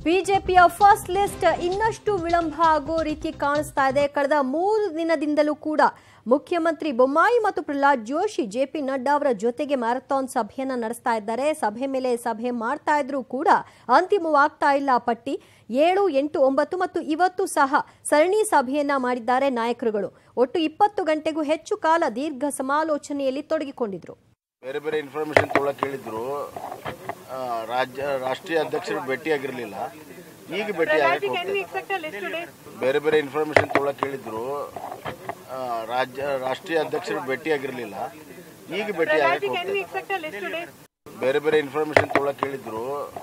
ಬಿಜೆಪಿಯ first list ಇನ್ನಷ್ಟು ವಿಳಂಬ ಆಗೋ ರೀತಿ ಕಾಣಿಸ್ತಾ ಇದೆ ಕಳೆದ ಮೂರು ದಿನದಿಂದಲೂ ಕೂಡ ಮುಖ್ಯಮಂತ್ರಿ ಬೊಮ್ಮಾಯಿ ಮತ್ತು ಪ್ರಹ್ಲಾದ್ ಜೋಶಿ ಜೆಪಿ ನಡ್ಡಾ ಅವರ ಜೊತೆಗೆ ಮ್ಯಾರಥಾನ್ ಸಭೆಯನ್ನ ನಡೆಸ್ತಾ ಇದ್ದಾರೆ ಸಭೆ ಮೇಲೆ ಸಭೆ ಮಾಡ್ತಾ ಇದ್ರೂ ಕೂಡ ಅಂತಿಮವಾಗ್ತಾ ಇಲ್ಲ ಪಟ್ಟಿ ಏಳು ಎಂಟು ಒಂಬತ್ತು ಮತ್ತು ಇವತ್ತು ಸಹ ಸರಣಿ ಸಭೆಯನ್ನ ಮಾಡಿದ್ದಾರೆ ನಾಯಕರುಗಳು ಒಟ್ಟು ಇಪ್ಪತ್ತು ಗಂಟೆಗೂ ಹೆಚ್ಚು ಕಾಲ ದೀರ್ಘ ಸಮಾಲೋಚನೆಯಲ್ಲಿ ತೊಡಗಿಕೊಂಡಿದ್ರು ಬೇರೆ ಬೇರೆ ಇನ್ಫಾರ್ಮೇಶನ್ ತೊಗೊಳಕ್ ಹೇಳಿದ್ರು ಆ, ರಾಜ್ಯ ರಾಷ್ಟ್ರೀಯ ಅಧ್ಯಕ್ಷರು ಭೇಟಿಯಾಗಿರ್ಲಿಲ್ಲ ಈಗ ಭೇಟಿ ಆಗಕ್ಕೆ ಹೋಗ್ತಾರೆ. ಬೇರೆ ಬೇರೆ ಇನ್ಫಾರ್ಮೇಶನ್ ತೊಗೊಳಕ್ ಹೇಳಿದ್ರು ಆ, ರಾಜ್ಯ ರಾಷ್ಟ್ರೀಯ ಅಧ್ಯಕ್ಷರು ಭೇಟಿಯಾಗಿರ್ಲಿಲ್ಲ ಈಗ ಭೇಟಿ ಆಗಕ್ಕೆ ಹೋಗ್ತಾರೆ. ಬೇರೆ ಬೇರೆ ಇನ್ಫಾರ್ಮೇಶನ್ ತೊಗೊಳಕ್ ಹೇಳಿದ್ರು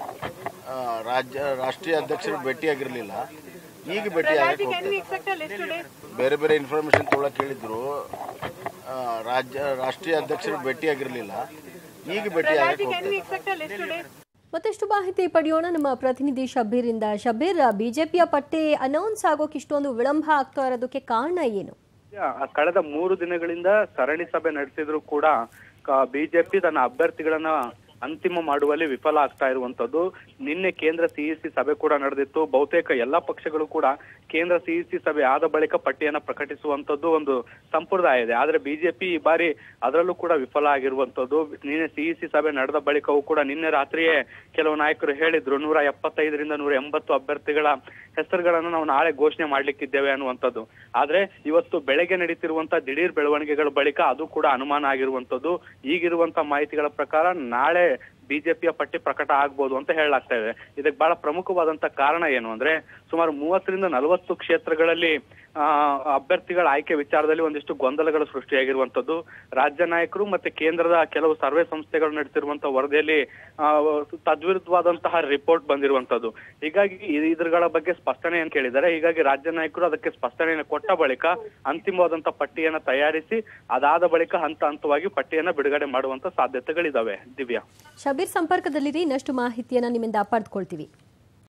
ಆ, ರಾಜ್ಯ ರಾಷ್ಟ್ರೀಯ ಅಧ್ಯಕ್ಷರು ಭೇಟಿಯಾಗಿರ್ಲಿಲ್ಲ ಈಗ ಭೇಟಿ ಆಗಕ್ಕೆ ಹೋಗ್ತಾರೆ. ಬೇರೆ ಬೇರೆ ಇನ್ಫಾರ್ಮೇಶನ್ ತೊಗೊಳಕ್ ಹೇಳಿದ್ರು ಆ, ರಾಜ್ಯ ರಾಷ್ಟ್ರೀಯ ಅಧ್ಯಕ್ಷರು ಭೇಟಿಯಾಗಿರ್ಲಿಲ್ಲ ಈಗ ಭೇಟಿ ಆಗಕ್ಕೆ ಹೋಗ್ತಾರೆ. ಮತ್ತಷ್ಟು ಮಾಹಿತಿ ಪಡೆಯೋಣ ನಮ್ಮ ಪ್ರತಿನಿಧಿ ಶಬೀರಿಂದ ಶಬೀರ್ ಬಿಜೆಪಿಯ ಪಟ್ಟಿ ಅನೌನ್ಸ್ ಆಗೋಕೆ ಇಷ್ಟೊಂದು ವಿಳಂಬ ಆಗ್ತಾ ಇರೋದಕ್ಕೆ ಕಾರಣ ಏನು ಆ ಕಳೆದ ಮೂರು ದಿನಗಳಿಂದ ಸರಣಿ ಸಭೆ ನಡೆಸಿದ್ರು ಕೂಡ ಬಿಜೆಪಿ ತನ್ನ ಅಭ್ಯರ್ಥಿಗಳನ್ನ ಅಂತಿಮ ಮಾಡುವಲ್ಲಿ ವಿಫಲ ಆಗ್ತಾ ಇರುವಂತದ್ದು ನಿನ್ನೆ ಕೇಂದ್ರ ಸಿಇಸಿ ಸಭೆ ಕೂಡ ನಡೆದಿತ್ತು ಬಹುತೇಕ ಎಲ್ಲಾ ಪಕ್ಷಗಳು ಕೂಡ ಕೇಂದ್ರ ಸಿಇಸಿ ಸಭೆ ಆದ ಬಳಿಕ ಪಟ್ಟಿಯನ್ನ ಪ್ರಕಟಿಸುವಂತದ್ದು ಒಂದು ಸಂಪ್ರದಾಯ ಇದೆ ಆದ್ರೆ ಬಿಜೆಪಿ ಈ ಬಾರಿ ಅದರಲ್ಲೂ ಕೂಡ ವಿಫಲ ಆಗಿರುವಂತದ್ದು ನಿನ್ನೆ ಸಿಇಸಿ ಸಭೆ ನಡೆದ ಬಳಿಕವೂ ಕೂಡ ನಿನ್ನೆ ರಾತ್ರಿಯೇ ಕೆಲವು ನಾಯಕರು ಹೇಳಿದ್ರು ನೂರ ಎಪ್ಪತ್ತೈದರಿಂದ ನೂರ ಎಂಬತ್ತು ಅಭ್ಯರ್ಥಿಗಳ ಹೆಸರುಗಳನ್ನು ನಾವು ನಾಳೆ ಘೋಷಣೆ ಮಾಡ್ಲಿಕ್ಕಿದ್ದೇವೆ ಅನ್ನುವಂಥದ್ದು ಆದ್ರೆ ಇವತ್ತು ಬೆಳಗ್ಗೆ ನಡೀತಿರುವಂತ ದಿಢೀರ್ ಬೆಳವಣಿಗೆಗಳ ಬಳಿಕ ಅದು ಕೂಡ ಅನುಮಾನ ಆಗಿರುವಂತದ್ದು ಈಗಿರುವಂತ ಮಾಹಿತಿಗಳ ಪ್ರಕಾರ ನಾಳೆ ಬಿಜೆಪಿಯ ಪಟ್ಟಿ ಪ್ರಕಟ ಆಗ್ಬೋದು ಅಂತ ಹೇಳಲಾಗ್ತಾ ಇದೆ ಇದಕ್ಕೆ ಬಹಳ ಪ್ರಮುಖವಾದಂತ ಕಾರಣ ಏನು ಅಂದ್ರೆ ಸುಮಾರು ಮೂವತ್ತರಿಂದ ನಲವತ್ತು ಕ್ಷೇತ್ರಗಳಲ್ಲಿ ಆ, ಅಭ್ಯರ್ಥಿಗಳ ಆಯ್ಕೆ ವಿಚಾರದಲ್ಲಿ ಒಂದಿಷ್ಟು ಗೊಂದಲಗಳು ಸೃಷ್ಟಿಯಾಗಿರುವಂತದ್ದು ರಾಜ್ಯ ನಾಯಕರು ಮತ್ತೆ ಕೇಂದ್ರದ ಕೆಲವು ಸರ್ವೆ ಸಂಸ್ಥೆಗಳು ನಡೆಸಿರುವಂತಹ ವರದಿಯಲ್ಲಿ ಆ, ತದ್ವಿರುದ್ಧವಾದಂತಹ ರಿಪೋರ್ಟ್ ಬಂದಿರುವಂತದ್ದು ಹೀಗಾಗಿ ಇ- ಇದ್ರಗಳ ಬಗ್ಗೆ ಸ್ಪಷ್ಟನೆಯನ್ನು ಕೇಳಿದ್ದಾರೆ ಹೀಗಾಗಿ ರಾಜ್ಯ ನಾಯಕರು ಅದಕ್ಕೆ ಸ್ಪಷ್ಟನೆಯನ್ನು ಕೊಟ್ಟ ಬಳಿಕ ಅಂತಿಮವಾದಂತಹ ಪಟ್ಟಿಯನ್ನ ತಯಾರಿಸಿ ಅದಾದ ಬಳಿಕ ಹಂತ ಹಂತವಾಗಿ ಪಟ್ಟಿಯನ್ನ ಬಿಡುಗಡೆ ಮಾಡುವಂತ ಸಾಧ್ಯತೆಗಳಿದಾವೆ ದಿವ್ಯಾ ಶಬೀರ್ ಸಂಪರ್ಕದಲ್ಲಿರಿ ಇನ್ನಷ್ಟು ಮಾಹಿತಿಯನ್ನ ನಿಮ್ಮಿಂದ ಪಡೆದುಕೊಳ್ತೀವಿ